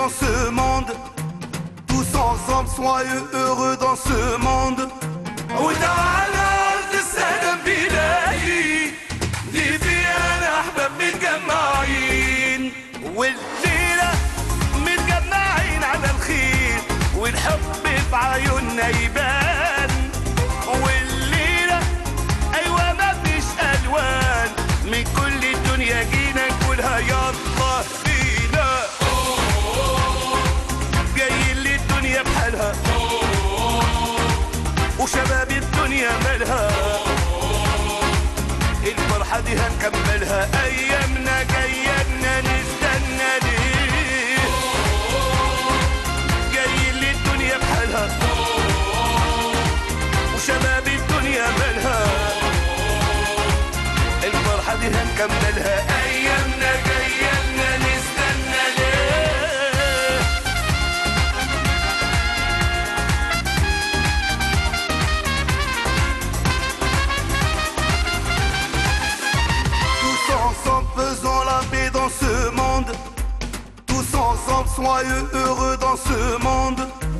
dans ce monde. Tous ensemble, soyeux, heureux dans ce monde. وتعالى تسلم بلاقي دي فيها احباب متجمعين والليله متجمعين على الخير والحب في عيوننا يبان والليله ايوه مفيش الوان من كل الدنيا جينا نقولها يلا بينا جايين للدنيا بحالها وشباب الدنيا مالها الفرحة دي هنكملها أيامنا جاية نستنى ليه جايين للدنيا بحالها وشباب الدنيا مالها الفرحة دي هنكملها أيامنا جاية نستنى ليه Tous ensemble faisons la paix dans ce monde. Tous ensemble soyeux heureux dans ce monde.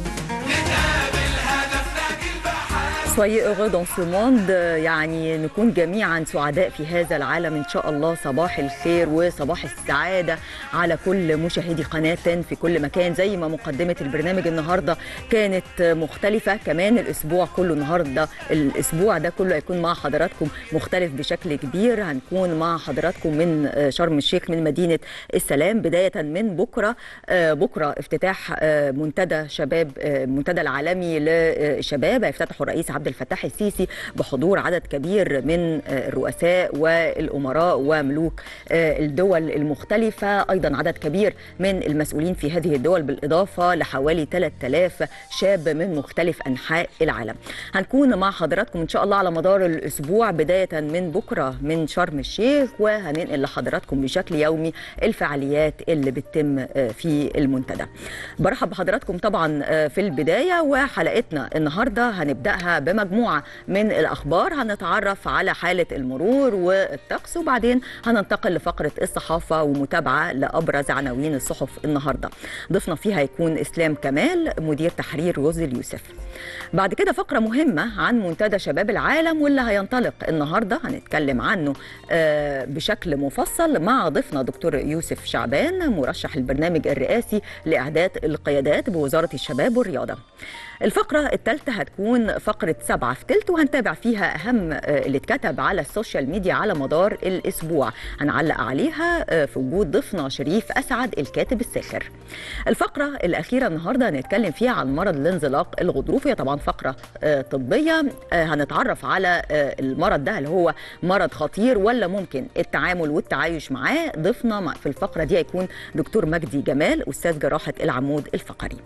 سوي اغا دون سو موند يعني نكون جميعا سعداء في هذا العالم ان شاء الله صباح الخير وصباح السعاده على كل مشاهدي قناه في كل مكان زي ما مقدمه البرنامج النهارده كانت مختلفه كمان الاسبوع كله النهارده الاسبوع ده كله هيكون مع حضراتكم مختلف بشكل كبير هنكون مع حضراتكم من شرم الشيخ من مدينه السلام بدايه من بكره بكره افتتاح منتدى شباب المنتدى العالمي للشباب هيفتتحه الرئيس عبد الفتاح السيسي بحضور عدد كبير من الرؤساء والامراء وملوك الدول المختلفه ايضا عدد كبير من المسؤولين في هذه الدول بالاضافه لحوالي 3000 شاب من مختلف انحاء العالم هنكون مع حضراتكم ان شاء الله على مدار الاسبوع بدايه من بكره من شرم الشيخ وهننقل لحضراتكم بشكل يومي الفعاليات اللي بتتم في المنتدى برحب بحضراتكم طبعا في البدايه وحلقتنا النهارده هنبداها بمجموعه من الاخبار هنتعرف على حاله المرور والطقس وبعدين هننتقل لفقره الصحافه ومتابعه لابرز عناوين الصحف النهارده ضيفنا فيها هيكون اسلام كمال مدير تحرير روز اليوسف بعد كده فقره مهمه عن منتدى شباب العالم واللي هينطلق النهارده هنتكلم عنه بشكل مفصل مع ضيفنا دكتور يوسف شعبان مرشح البرنامج الرئاسي لاعداد القيادات بوزاره الشباب والرياضه الفقرة الثالثة هتكون فقرة سبعة في تلت وهنتابع فيها أهم اللي اتكتب على السوشيال ميديا على مدار الأسبوع هنعلق عليها في وجود ضيفنا شريف أسعد الكاتب الساخر الفقرة الأخيرة النهاردة هنتكلم فيها عن مرض الانزلاق الغضروفي طبعا فقرة طبية هنتعرف على المرض ده هل هو مرض خطير ولا ممكن التعامل والتعايش معاه ضيفنا في الفقرة دي هيكون دكتور مجدي جمال أستاذ جراحة العمود الفقري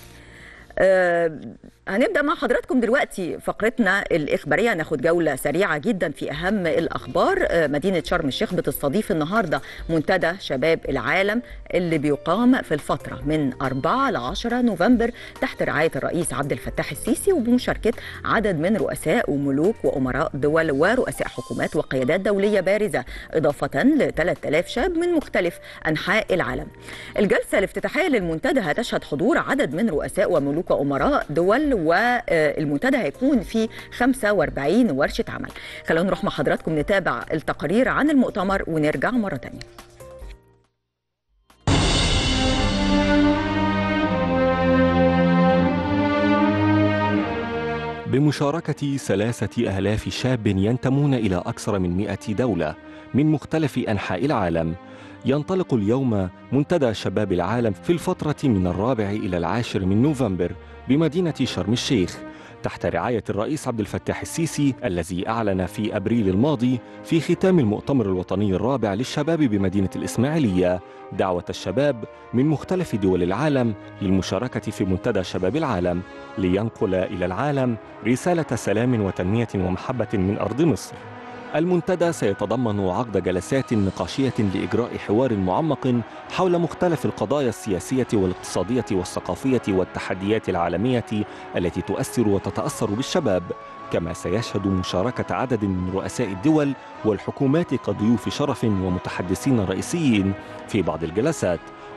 أه هنبدا مع حضراتكم دلوقتي فقرتنا الاخباريه ناخد جوله سريعه جدا في اهم الاخبار أه مدينه شرم الشيخ بتستضيف النهارده منتدى شباب العالم اللي بيقام في الفتره من 4 ل 10 نوفمبر تحت رعايه الرئيس عبد الفتاح السيسي وبمشاركه عدد من رؤساء وملوك وامراء دول ورؤساء حكومات وقيادات دوليه بارزه اضافه ل 3000 شاب من مختلف انحاء العالم. الجلسه الافتتاحيه للمنتدى هتشهد حضور عدد من رؤساء وملوك وامراء دول والمنتدى هيكون في 45 ورشه عمل خلونا نروح مع حضراتكم نتابع التقارير عن المؤتمر ونرجع مره ثانيه بمشاركة ثلاثة آلاف شاب ينتمون إلى أكثر من مئة دولة من مختلف أنحاء العالم ينطلق اليوم منتدى شباب العالم في الفترة من الرابع إلى العاشر من نوفمبر بمدينة شرم الشيخ تحت رعاية الرئيس عبد الفتاح السيسي الذي أعلن في أبريل الماضي في ختام المؤتمر الوطني الرابع للشباب بمدينة الإسماعيلية دعوة الشباب من مختلف دول العالم للمشاركة في منتدى شباب العالم لينقل إلى العالم رسالة سلام وتنمية ومحبة من أرض مصر المنتدى سيتضمن عقد جلسات نقاشية لإجراء حوار معمق حول مختلف القضايا السياسية والاقتصادية والثقافية والتحديات العالمية التي تؤثر وتتأثر بالشباب كما سيشهد مشاركة عدد من رؤساء الدول والحكومات كضيوف شرف ومتحدثين رئيسيين في بعض الجلسات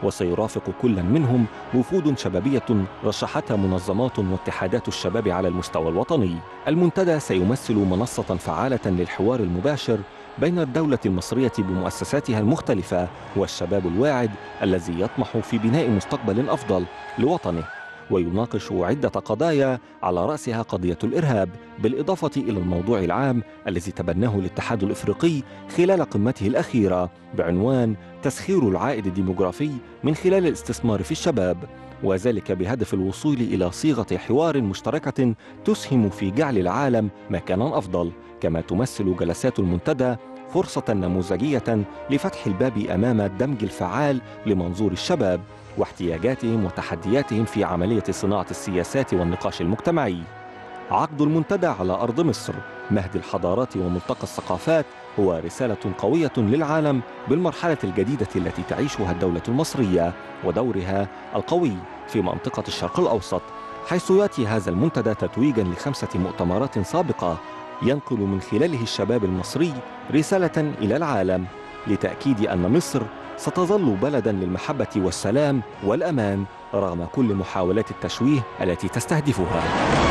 وسيرافق كل منهم وفود شبابية رشحتها منظمات واتحادات الشباب على المستوى الوطني المنتدى سيمثل منصة فعالة للحوار المباشر بين الدولة المصرية بمؤسساتها المختلفة والشباب الواعد الذي يطمح في بناء مستقبل أفضل لوطنه ويناقش عدة قضايا على رأسها قضية الإرهاب بالإضافة إلى الموضوع العام الذي تبناه الاتحاد الإفريقي خلال قمته الأخيرة بعنوان تسخير العائد الديموغرافي من خلال الاستثمار في الشباب وذلك بهدف الوصول إلى صيغة حوار مشتركة تسهم في جعل العالم مكانا أفضل كما تمثل جلسات المنتدى فرصة نموذجية لفتح الباب أمام الدمج الفعال لمنظور الشباب واحتياجاتهم وتحدياتهم في عملية صناعة السياسات والنقاش المجتمعي. عقد المنتدى على أرض مصر مهد الحضارات وملتقى الثقافات هو رسالة قوية للعالم بالمرحلة الجديدة التي تعيشها الدولة المصرية ودورها القوي في منطقة الشرق الأوسط حيث يأتي هذا المنتدى تتويجا لخمسة مؤتمرات سابقة ينقل من خلاله الشباب المصري رسالة إلى العالم لتأكيد أن مصر ستظل بلدا للمحبة والسلام والأمان رغم كل محاولات التشويه التي تستهدفها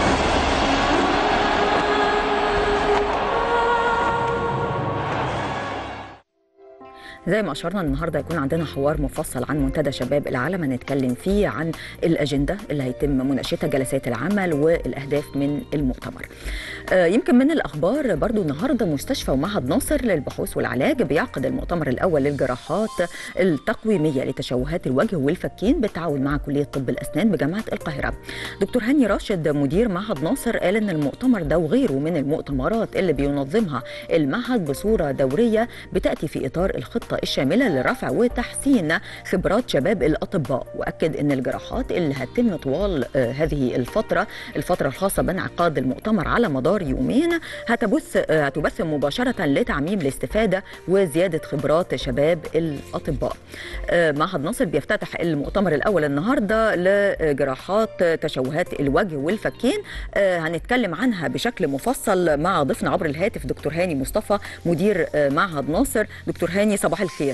زي ما اشرنا النهارده هيكون عندنا حوار مفصل عن منتدى شباب العالم هنتكلم فيه عن الاجنده اللي هيتم مناقشتها جلسات العمل والاهداف من المؤتمر. آه، يمكن من الاخبار برضو النهارده مستشفى ومعهد ناصر للبحوث والعلاج بيعقد المؤتمر الاول للجراحات التقويميه لتشوهات الوجه والفكين بالتعاون مع كليه طب الاسنان بجامعه القاهره. دكتور هاني راشد مدير معهد ناصر قال ان المؤتمر ده وغيره من المؤتمرات اللي بينظمها المعهد بصوره دوريه بتاتي في اطار الخطه الشامله لرفع وتحسين خبرات شباب الاطباء واكد ان الجراحات اللي هتتم طوال آه، هذه الفتره الفتره الخاصه بانعقاد المؤتمر على مدار يومين هتبث آه، هتبث مباشره لتعميم الاستفاده وزياده خبرات شباب الاطباء آه، معهد ناصر بيفتتح المؤتمر الاول النهارده لجراحات تشوهات الوجه والفكين آه، هنتكلم عنها بشكل مفصل مع ضيفنا عبر الهاتف دكتور هاني مصطفى مدير آه، معهد ناصر دكتور هاني صباح الخير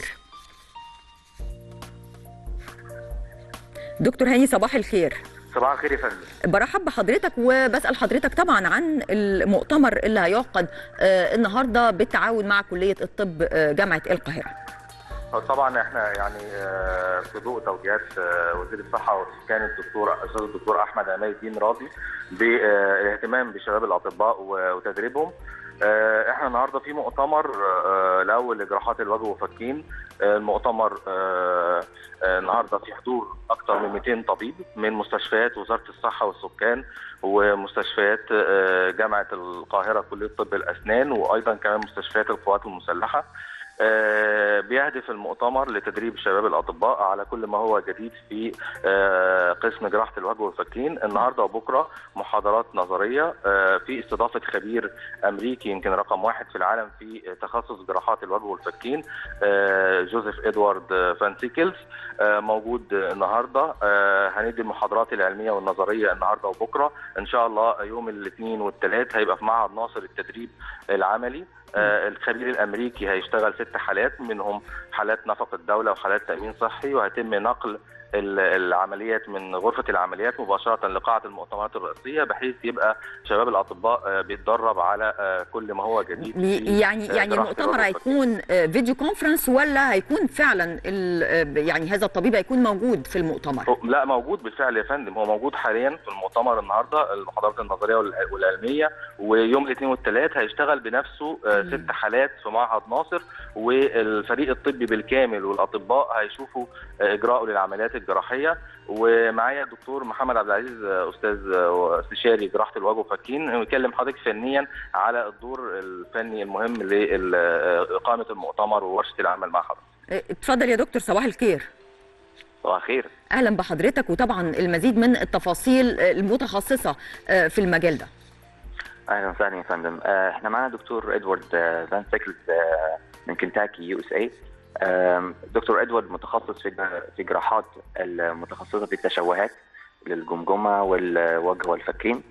دكتور هاني صباح الخير صباح الخير يا فندم برحب بحضرتك وبسأل حضرتك طبعا عن المؤتمر اللي هيعقد آه، النهارده بالتعاون مع كلية الطب آه، جامعة القاهرة هو طبعا احنا يعني آه، في ضوء توجيهات آه، وزير الصحه والسكان الدكتور الاستاذ الدكتور احمد عماد الدين راضي بالاهتمام بشباب الاطباء و- وتدريبهم آه، احنا النهارده في مؤتمر آه، الاول لجراحات الوجه وفكين آه، المؤتمر آه، آه، النهارده في حضور اكثر من 200 طبيب من مستشفيات وزاره الصحه والسكان ومستشفيات آه، جامعه القاهره كليه طب الاسنان وايضا كمان مستشفيات القوات المسلحه آه، بيهدف المؤتمر لتدريب الشباب الاطباء على كل ما هو جديد في آه، قسم جراحه الوجه والفكين النهارده وبكره محاضرات نظريه آه، في استضافه خبير امريكي يمكن رقم واحد في العالم في تخصص جراحات الوجه والفكين آه، جوزيف ادوارد فانسيكلز آه، موجود النهارده آه، هندي المحاضرات العلميه والنظريه النهارده وبكره ان شاء الله يوم الاثنين والثلاث هيبقى في معهد ناصر التدريب العملي آه، الخبير الامريكي هيشتغل ست حالات منهم حالات نفقه دوله وحالات تامين صحي وهيتم نقل ال- العمليات من غرفه العمليات مباشره لقاعه المؤتمرات الرئيسيه بحيث يبقى شباب الاطباء آه، بيتدرب على آه، كل ما هو جديد في يعني آه، يعني جراحة المؤتمر الوجه والفكين. هيكون آه، فيديو كونفرنس ولا هيكون فعلا ال- آه، يعني هذا الطبيب هيكون موجود في المؤتمر هو- لا موجود بالفعل يا فندم هو موجود حاليا في المؤتمر النهارده المحاضرات النظريه والع- والعلميه ويوم الاثنين والثلاث هيشتغل بنفسه آه، مم. ست حالات في معهد ناصر والفريق الطبي بالكامل والاطباء هيشوفوا آه، اجراءه للعمليات الجراحيه ومعايا الدكتور محمد عبد العزيز آه، استاذ آه، استشاري جراحه الوجه وفكين ويكلم حضرتك فنيا على الدور الفني المهم لاقامه المؤتمر وورشه العمل مع حضرتك. آه، اتفضل يا دكتور صباح الخير صباح الخير. اهلا بحضرتك وطبعا المزيد من التفاصيل آه، المتخصصه آه، في المجال ده اهلا وسهلا يا فندم آه، احنا معنا دكتور ادوارد آه، فان سيكلز آه، من كنتاكي يو اس اي دكتور ادوارد متخصص في جرا- في جراحات المتخصصه في التشوهات للجمجمه والوجه والفكين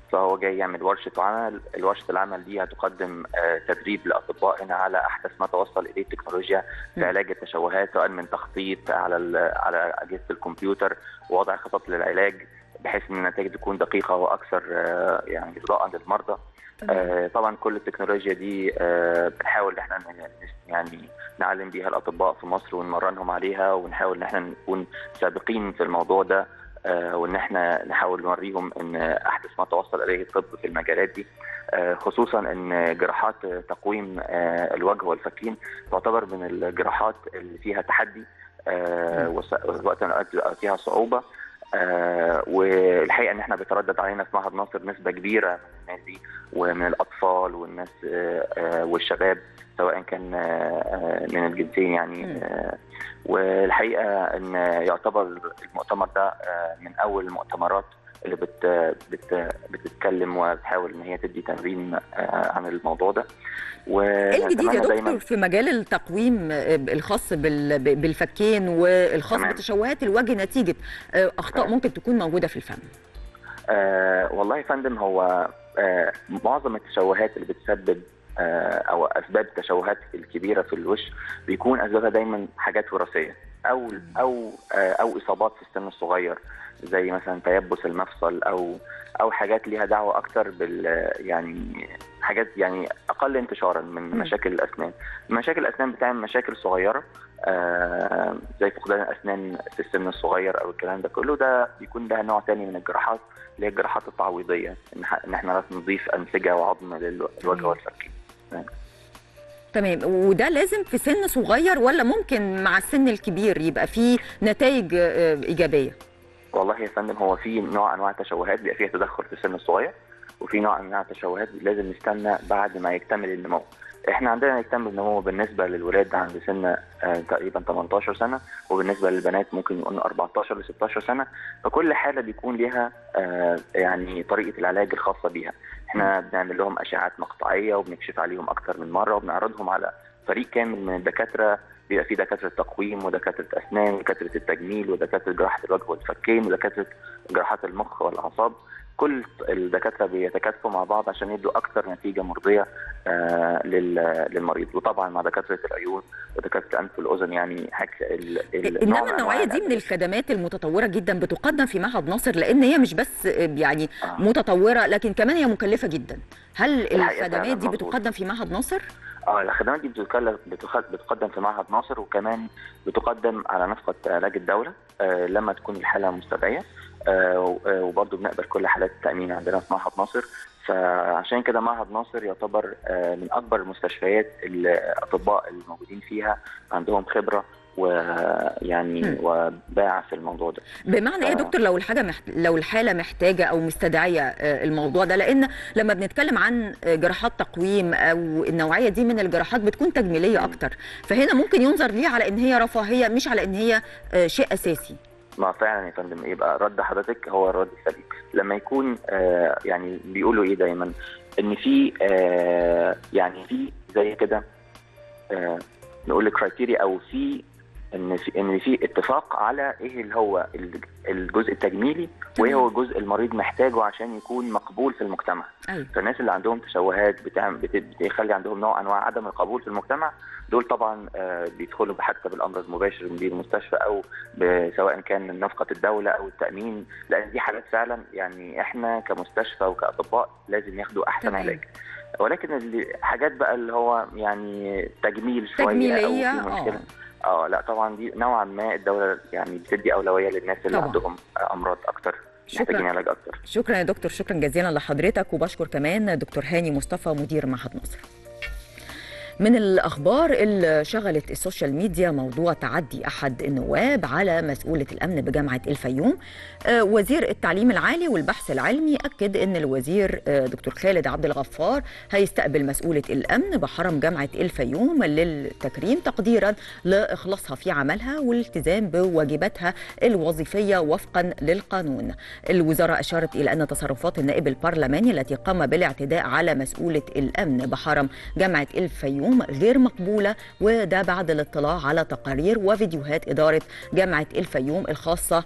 فهو جاي يعمل ورشه عمل الورشه العمل دي هتقدم آه، تدريب لاطبائنا على احدث ما توصل اليه التكنولوجيا في م. علاج التشوهات سواء من تخطيط على ال- على اجهزه الكمبيوتر ووضع خطط للعلاج بحيث ان النتائج تكون دقيقه واكثر آه، يعني ارضاء للمرضى آه، طبعا كل التكنولوجيا دي آه، بنحاول ان احنا ن- يعني نعلم بيها الاطباء في مصر ونمرنهم عليها ونحاول ان احنا نكون سابقين في الموضوع ده آه، وان احنا نحاول نوريهم ان احدث ما توصل اليه الطب في المجالات دي آه، خصوصا ان جراحات تقويم آه، الوجه والفكين تعتبر من الجراحات اللي فيها تحدي آه، وس- وقت من الأوقات بيبقى فيها صعوبه آه، والحقيقه ان احنا بيتردد علينا في معهد ناصر نسبه كبيره من الناس دي ومن الاطفال والناس آه، آه، والشباب سواء كان آه، آه، من الجنسين يعني مم. آه، والحقيقه ان يعتبر المؤتمر ده آه، من اول المؤتمرات اللي بت بت بتتكلم وبتحاول ان هي تدي تمرين آه، عن الموضوع ده ايه الجديد يا ونتمنى دكتور في مجال التقويم آه، الخاص بال- ب- بالفكين والخاص تمام. بتشوهات الوجه نتيجه آه، اخطاء تمام. ممكن تكون موجوده في الفم آه والله يا فندم هو آه معظم التشوهات اللي بتسبب آه او اسباب التشوهات الكبيره في الوش بيكون اسبابها دايما حاجات وراثيه او او آه او اصابات في السن الصغير زي مثلا تيبس المفصل او او حاجات ليها دعوه اكتر بال يعني حاجات يعني اقل انتشارا من مم. مشاكل الاسنان مشاكل الاسنان بتعمل مشاكل صغيره آه زي فقدان الاسنان في السن الصغير او الكلام ده كله ده بيكون ده نوع تاني من الجراحات اللي هي الجراحات التعويضيه ان ح- ان احنا نضيف انسجه وعظم للوجه تمام. والفك تمام وده لازم في سن صغير ولا ممكن مع السن الكبير يبقى فيه نتائج آه، ايجابيه والله يا فندم هو في نوع انواع التشوهات بيبقى فيها تدخل في السن الصغير وفي نوع انواع التشوهات لازم نستنى بعد ما يكتمل النمو احنا عندنا يكتمل النمو بالنسبه للولاد عند سن آه، تقريبا 18 سنه وبالنسبه للبنات ممكن يكون 14 ل 16 سنه فكل حاله بيكون ليها آه، يعني طريقه العلاج الخاصه بيها احنا بنعمل لهم اشعات مقطعيه وبنكشف عليهم اكتر من مره وبنعرضهم على فريق كامل من الدكاتره بيبقى في دكاتره تقويم ودكاتره اسنان ودكاتره التجميل ودكاتره جراحه الوجه والفكين ودكاتره جراحات المخ والاعصاب كل الدكاتره بيتكاتفوا مع بعض عشان يدوا اكثر نتيجه مرضيه آه لل- للمريض وطبعا مع دكاتره العيون ودكاتره الانف والاذن يعني حاجه ال- ال- نوع انما النوعيه أنواع دي من الأدوية. الخدمات المتطوره جدا بتقدم في معهد ناصر لان هي مش بس آه، يعني آه. متطوره لكن كمان هي مكلفه جدا هل الحقيقة الخدمات فعلاً دي مظبوط. بتقدم في معهد ناصر اه الخدمات دي بتكلف بتخ- بتقدم في معهد ناصر وكمان بتقدم على نفقه علاج الدوله آه لما تكون الحاله مستدعيه آه و- آه، وبرضه بنقبل كل حالات التامين عندنا في معهد ناصر فعشان كده معهد ناصر يعتبر آه من اكبر المستشفيات الاطباء الموجودين فيها عندهم خبره ويعني مم. وباع في الموضوع ده بمعنى ايه يا آه. دكتور لو الحاجه محت... لو الحاله محتاجه او مستدعيه آه، الموضوع ده لان لما بنتكلم عن آه، جراحات تقويم او النوعيه دي من الجراحات بتكون تجميليه اكتر فهنا ممكن ينظر ليها على ان هي رفاهيه مش على ان هي آه، شيء اساسي ما فعلا يا فندم يبقى رد حضرتك هو الرد السليم لما يكون آه يعني بيقولوا ايه دايما ان في آه يعني في زي كده آه نقول كرايتيريا او في ان في ان في اتفاق على ايه اللي هو ال- الجزء التجميلي وايه هو الجزء المريض محتاجه عشان يكون مقبول في المجتمع ايوه فالناس اللي عندهم تشوهات بتعمل بت- بتخلي عندهم نوع انواع عدم القبول في المجتمع دول طبعا آه، بيدخلوا حتى بالامر المباشر من مدير المستشفى او ب- سواء كان من نفقه الدوله او التامين لان دي حالات فعلا يعني احنا كمستشفى وكاطباء لازم ياخدوا احسن تمام. علاج ولكن اللي- حاجات بقى اللي هو يعني تجميل شويه تجميلية، او في آه. مشكله اه لا طبعا دي نوعا ما الدوله يعني بتدي اولويه للناس اللي طبعاً. عندهم امراض اكتر محتاجين شكرا علاج اكتر شكرا يا دكتور شكرا جزيلا لحضرتك وبشكر كمان دكتور هاني مصطفى مدير معهد ناصر من الأخبار اللي شغلت السوشيال ميديا موضوع تعدي أحد النواب على مسؤولة الأمن بجامعة الفيوم آه، وزير التعليم العالي والبحث العلمي أكد أن الوزير آه، دكتور خالد عبد الغفار هيستقبل مسؤولة الأمن بحرم جامعة الفيوم للتكريم تقديرا لإخلاصها في عملها والالتزام بواجباتها الوظيفية وفقا للقانون الوزارة أشارت إلى أن تصرفات النائب البرلماني التي قام بالاعتداء على مسؤولة الأمن بحرم جامعة الفيوم غير مقبولة وده بعد الاطلاع على تقارير وفيديوهات إدارة جامعة الفيوم الخاصة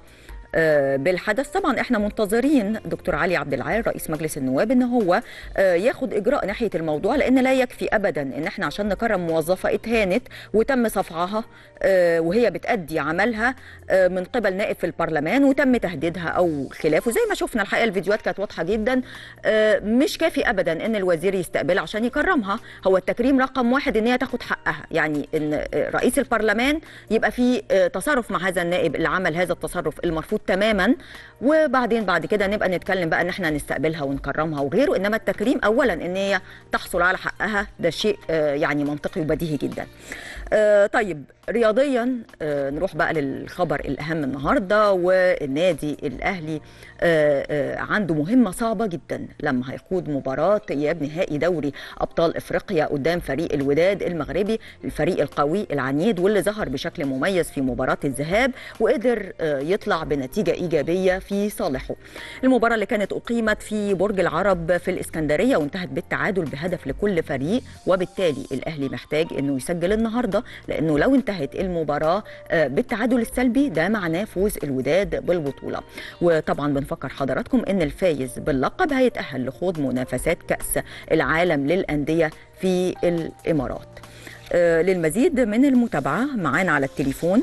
آه، بالحدث طبعا احنا منتظرين دكتور علي عبد العال رئيس مجلس النواب ان هو آه، ياخد اجراء ناحيه الموضوع لان لا يكفي ابدا ان احنا عشان نكرم موظفه اتهانت وتم صفعها آه، وهي بتأدي عملها آه، من قبل نائب في البرلمان وتم تهديدها او خلافه زي ما شفنا الحقيقه الفيديوهات كانت واضحه جدا آه، مش كافي ابدا ان الوزير يستقبلها عشان يكرمها هو التكريم رقم واحد ان هي تاخد حقها يعني ان آه، رئيس البرلمان يبقى في آه، تصرف مع هذا النائب اللي عمل هذا التصرف المرفوض تماما وبعدين بعد كده نبقى نتكلم بقى ان احنا نستقبلها ونكرمها وغيره انما التكريم اولا ان هي تحصل على حقها ده شيء آه، يعني منطقي وبديهي جدا آه، طيب رياضيا آه، نروح بقى للخبر الاهم النهارده والنادي الاهلي آه، آه، عنده مهمه صعبه جدا لما هيخوض مباراه اياب نهائي دوري ابطال افريقيا قدام فريق الوداد المغربي الفريق القوي العنيد واللي ظهر بشكل مميز في مباراه الذهاب وقدر آه، يطلع بنتيجه ايجابيه في صالحه المباراه اللي كانت اقيمت في برج العرب في الاسكندريه وانتهت بالتعادل بهدف لكل فريق وبالتالي الاهلي محتاج انه يسجل النهارده لانه لو انتهت المباراه آه، بالتعادل السلبي ده معناه فوز الوداد بالبطوله وطبعا بنفكر حضراتكم ان الفايز باللقب هيتاهل لخوض منافسات كاس العالم للانديه في الامارات آه، للمزيد من المتابعه معانا على التليفون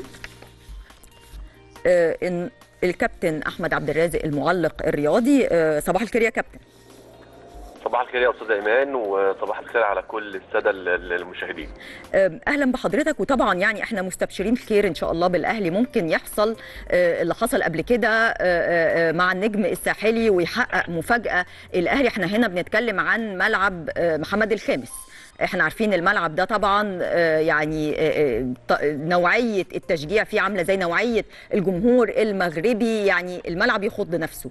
آه، إن الكابتن احمد عبد الرازق المعلق الرياضي آه، صباح الخير يا كابتن صباح الخير يا استاذ ايمان وصباح الخير على كل الساده ال- المشاهدين آه، اهلا بحضرتك وطبعا يعني احنا مستبشرين خير ان شاء الله بالاهلي ممكن يحصل آه، اللي حصل قبل كده آه، آه، آه، مع النجم الساحلي ويحقق مفاجاه الاهلي احنا هنا بنتكلم عن ملعب آه، محمد الخامس احنا عارفين الملعب ده طبعا آه، يعني آه، آه، ط- نوعيه التشجيع فيه عامله زي نوعيه الجمهور المغربي يعني الملعب يخض نفسه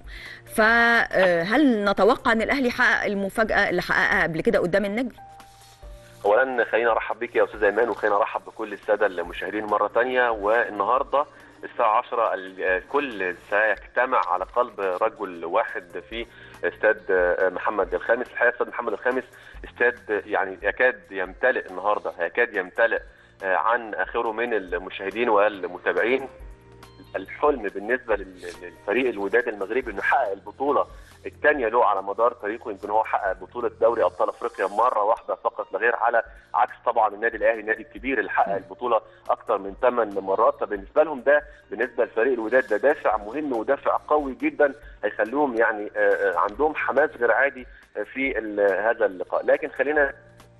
فهل نتوقع ان الاهلي يحقق المفاجاه اللي حققها قبل كده قدام النجم اولا خلينا ارحب بك يا استاذ ايمان وخلينا ارحب بكل الساده المشاهدين مره ثانيه والنهارده الساعة 10 الكل سيجتمع على قلب رجل واحد في استاد محمد الخامس، الحقيقة استاد محمد الخامس استاد يعني يكاد يمتلئ النهارده، يكاد يمتلئ عن اخره من المشاهدين والمتابعين. الحلم بالنسبه للفريق الوداد المغربي انه يحقق البطوله الثانيه له على مدار تاريخه يمكن هو حقق بطوله دوري ابطال افريقيا مره واحده فقط لا غير على عكس طبعا النادي الاهلي النادي الكبير اللي حقق البطوله اكثر من ثمان مرات فبالنسبه لهم ده بالنسبه لفريق الوداد ده دافع مهم ودافع قوي جدا هيخليهم يعني عندهم حماس غير عادي في هذا اللقاء لكن خلينا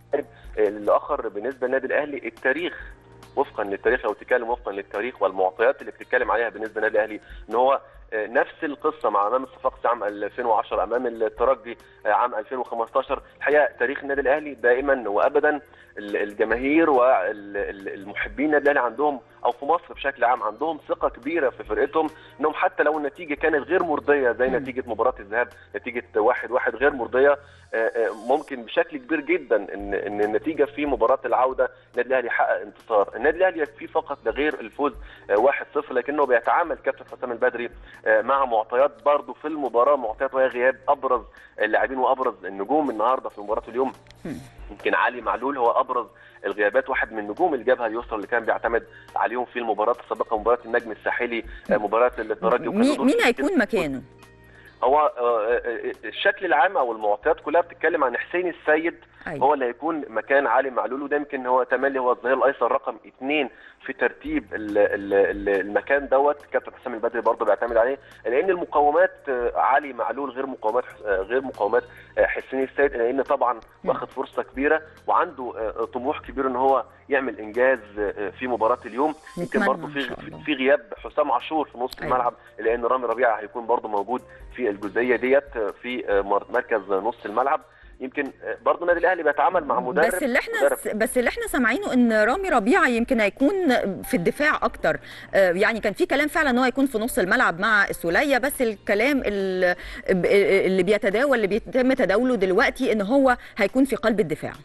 الاخر بالنسبه للنادي الاهلي التاريخ وفقا للتاريخ او تتكلم وفقا للتاريخ والمعطيات اللي بتتكلم عليها بالنسبه للنادي الاهلي ان هو نفس القصه مع امام الصفاقسي عام 2010 امام الترجي عام 2015 الحقيقه تاريخ النادي الاهلي دائما وابدا الجماهير والمحبين النادي الاهلي عندهم او في مصر بشكل عام عندهم ثقه كبيره في فرقتهم انهم حتى لو النتيجه كانت غير مرضيه زي نتيجه مباراه الذهاب نتيجه واحد واحد غير مرضيه ممكن بشكل كبير جدا ان ان النتيجه في مباراه العوده النادي الاهلي يحقق انتصار النادي الاهلي يكفيه فقط لغير الفوز 1-0 لكنه بيتعامل كابتن حسام البدري مع معطيات برضه في المباراه معطيات وهي غياب ابرز اللاعبين وابرز النجوم النهارده في مباراه اليوم يمكن علي معلول هو ابرز الغيابات واحد من نجوم الجبهه اليسرى اللي كان بيعتمد عليهم في المباراه السابقه مباراه النجم الساحلي مباراه الترجي مين هيكون مكانه؟ هو الشكل العام او المعطيات كلها بتتكلم عن حسين السيد أيوة. هو اللي هيكون مكان علي معلول وده يمكن هو تملي هو الظهير الايسر رقم اثنين في ترتيب المكان دوت كابتن حسام البدري برضه بيعتمد عليه لان المقومات علي معلول غير مقومات غير مقومات حسين السيد لان طبعا واخد فرصه كبيره وعنده طموح كبير ان هو يعمل انجاز في مباراه اليوم يمكن برضه في في غياب حسام عاشور في نص أيوة. الملعب لان رامي ربيعه هيكون برضه موجود في الجزئيه ديت في مركز نص الملعب يمكن برضه النادي الاهلي بيتعامل مع مدرب بس اللي احنا مدرب. بس اللي احنا سامعينه ان رامي ربيعه يمكن هيكون في الدفاع اكتر يعني كان في كلام فعلا ان هو هيكون في نص الملعب مع السوليه بس الكلام اللي بيتداول اللي بيتم تداوله دلوقتي ان هو هيكون في قلب الدفاع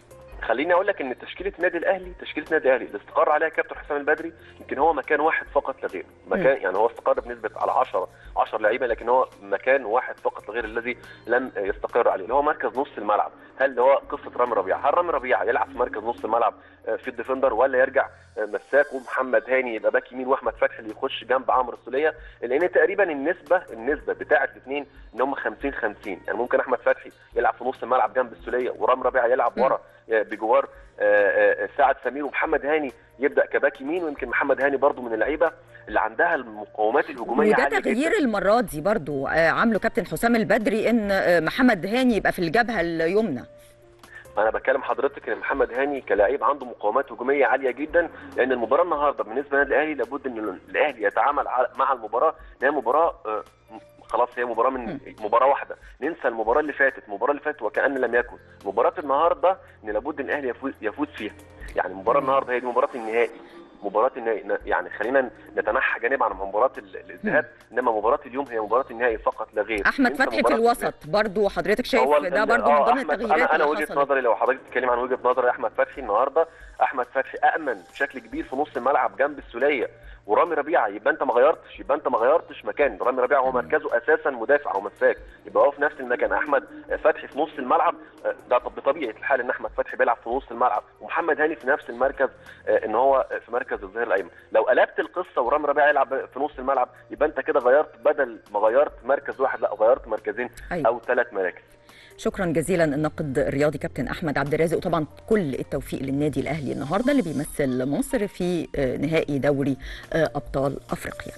خليني اقول لك ان تشكيله النادي الاهلي تشكيله النادي الاهلي اللي استقر عليها كابتن حسام البدري يمكن هو مكان واحد فقط لا غير مكان يعني هو استقر بنسبه على 10 10 لعيبه لكن هو مكان واحد فقط لا غير الذي لم يستقر عليه اللي هو مركز نص الملعب هل اللي هو قصه رامي ربيعه هل رامي ربيعه يلعب في مركز نص الملعب آه، في الديفندر ولا يرجع آه، مساك ومحمد هاني يبقى باك يمين واحمد فتحي اللي يخش جنب عمرو السوليه لان تقريبا النسبه النسبه بتاعه الاثنين ان هم 50 50 يعني ممكن احمد فتحي يلعب في نص الملعب جنب السوليه ورامي ربيعه يلعب ورا آه، بجوار آه، آه، سعد سمير ومحمد هاني يبدا كباك يمين ويمكن محمد هاني برضو من اللعيبه اللي عندها المقومات الهجوميه وده عاليه تغيير جدا المرة دي برضو آه، عامله كابتن حسام البدري ان آه، محمد هاني يبقى في الجبهة اليمنى انا بكلم حضرتك ان محمد هاني كلاعب عنده مقاومات هجوميه عاليه جدا لان المباراه النهارده بالنسبه للنادي الاهلي لابد ان الاهلي يتعامل على- مع المباراه ان هي مباراه آه، خلاص هي مباراه من مباراه واحده ننسى المباراه اللي فاتت المباراه اللي فاتت وكأن لم يكن مباراه النهارده ان لابد ان الاهلي يفوز يفوز فيها يعني المباراه النهارده هي دي مباراه النهائي مباراة النهائي ن- يعني خلينا نتنحى جانبا عن مباراة ال- الذهاب انما مباراة اليوم هي مباراة النهائي فقط لا غير احمد ننسى فتحي في مباراة الوسط برضو حضرتك شايف هو ده ال- برضو من آه، ضمن أحمد- التغييرات انا انا اللي وجهه حصلت نظري لو حضرتك بتتكلم عن وجهه نظري احمد فتحي النهارده احمد فتحي امن بشكل كبير في نص الملعب جنب السوليه ورامي ربيعه يبقى انت ما غيرتش يبقى انت ما غيرتش مكان رامي ربيعه هو مركزه اساسا مدافع او مساك يبقى هو في نفس المكان احمد فتحي في نص الملعب آه، ده طب بطبيعه الحال ان احمد فتحي بيلعب في نص الملعب ومحمد هاني في نفس المركز آه، ان هو في مركز الظهير الايمن لو قلبت القصه ورامي ربيعه يلعب في نص الملعب يبقى انت كده غيرت بدل ما غيرت مركز واحد لا غيرت مركزين أيوة. او ثلاث مراكز شكرا جزيلا الناقد الرياضي كابتن احمد عبد الرازق وطبعا كل التوفيق للنادي الاهلي النهارده اللي بيمثل مصر في آه، نهائي دوري آه، ابطال افريقيا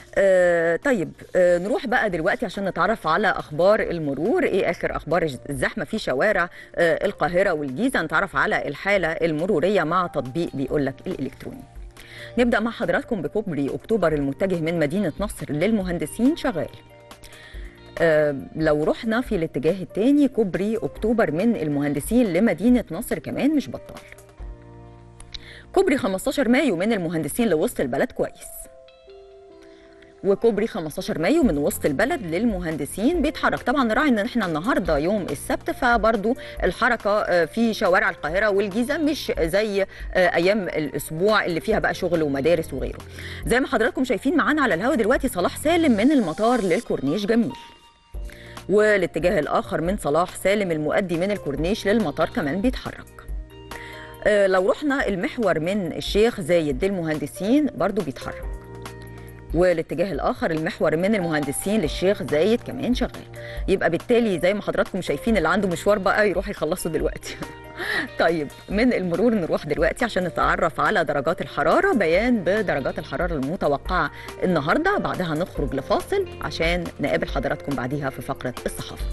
آه، طيب آه، نروح بقى دلوقتي عشان نتعرف على اخبار المرور ايه اخر اخبار الزحمه في شوارع آه، القاهره والجيزه نتعرف على الحاله المروريه مع تطبيق بيقول لك الالكتروني نبدا مع حضراتكم بكوبري اكتوبر المتجه من مدينه نصر للمهندسين شغال آه، لو رحنا في الاتجاه الثاني كوبري اكتوبر من المهندسين لمدينه نصر كمان مش بطال كوبري 15 مايو من المهندسين لوسط البلد كويس وكوبري 15 مايو من وسط البلد للمهندسين بيتحرك طبعا نراعي ان احنا النهارده يوم السبت فبرضو الحركه آه، في شوارع القاهره والجيزه مش زي آه، ايام الاسبوع اللي فيها بقى شغل ومدارس وغيره زي ما حضراتكم شايفين معانا على الهوا دلوقتي صلاح سالم من المطار للكورنيش جميل والاتجاه الآخر من صلاح سالم المؤدي من الكورنيش للمطار كمان بيتحرك آه، لو رحنا المحور من الشيخ زايد للمهندسين برضو بيتحرك والاتجاه الآخر المحور من المهندسين للشيخ زايد كمان شغال يبقى بالتالي زي ما حضراتكم شايفين اللي عنده مشوار بقى يروح يخلصه دلوقتي طيب من المرور نروح دلوقتي عشان نتعرف على درجات الحرارة بيان بدرجات الحرارة المتوقعة النهاردة بعدها نخرج لفاصل عشان نقابل حضراتكم بعديها في فقرة الصحافة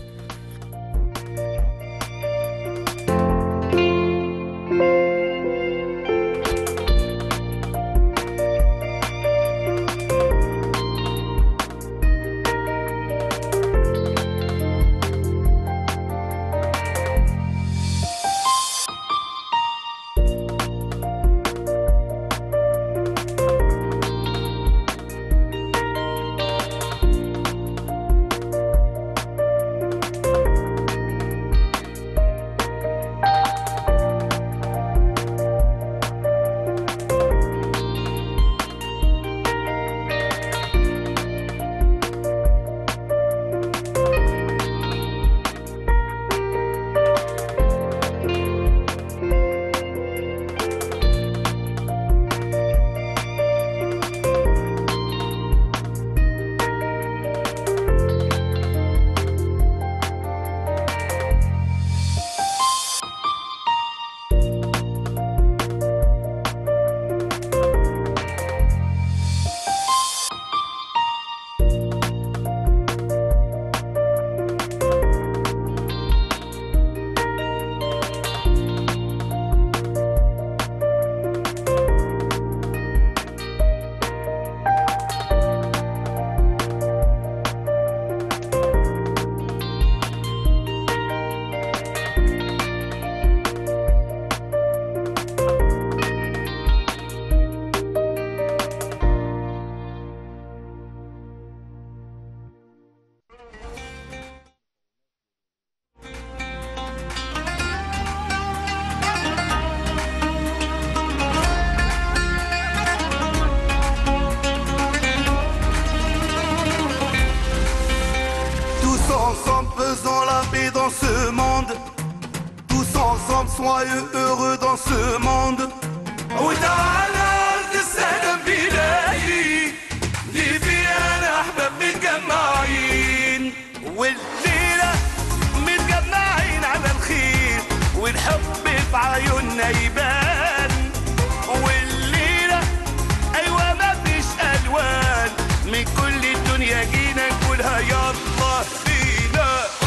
dans ce monde. Tous ensemble, soyeux, heureux dans ce monde. وتعالى أرض السلام بلاقي دي فيها أحباب متجمعين والليلة متجمعين على الخير والحب في عيوننا يبان والليلة أيوة مفيش ألوان من كل الدنيا جينا نقولها يلا بينا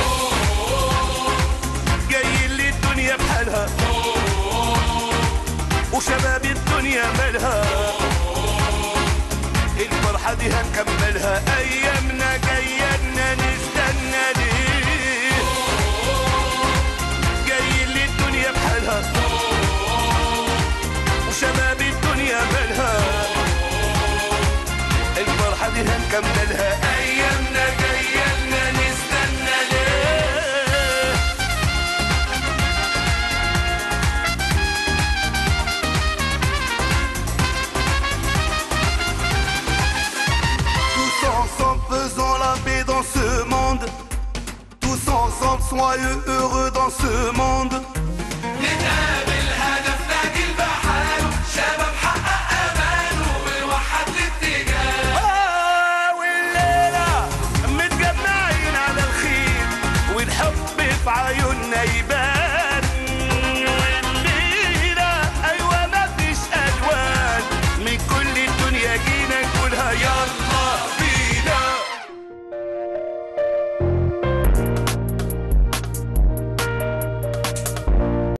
جايين للدنيا بحالها وشباب الدنيا مالها الفرحة دي هنكملها أيامنا جاية نستنى ليه جايين للدنيا بحالها وشباب الدنيا مالها الفرحة دي هنكملها أيامنا جاية نستنى ليه Tous ensemble faisons la paix dans ce monde. Tous ensemble soyeux heureux dans ce monde.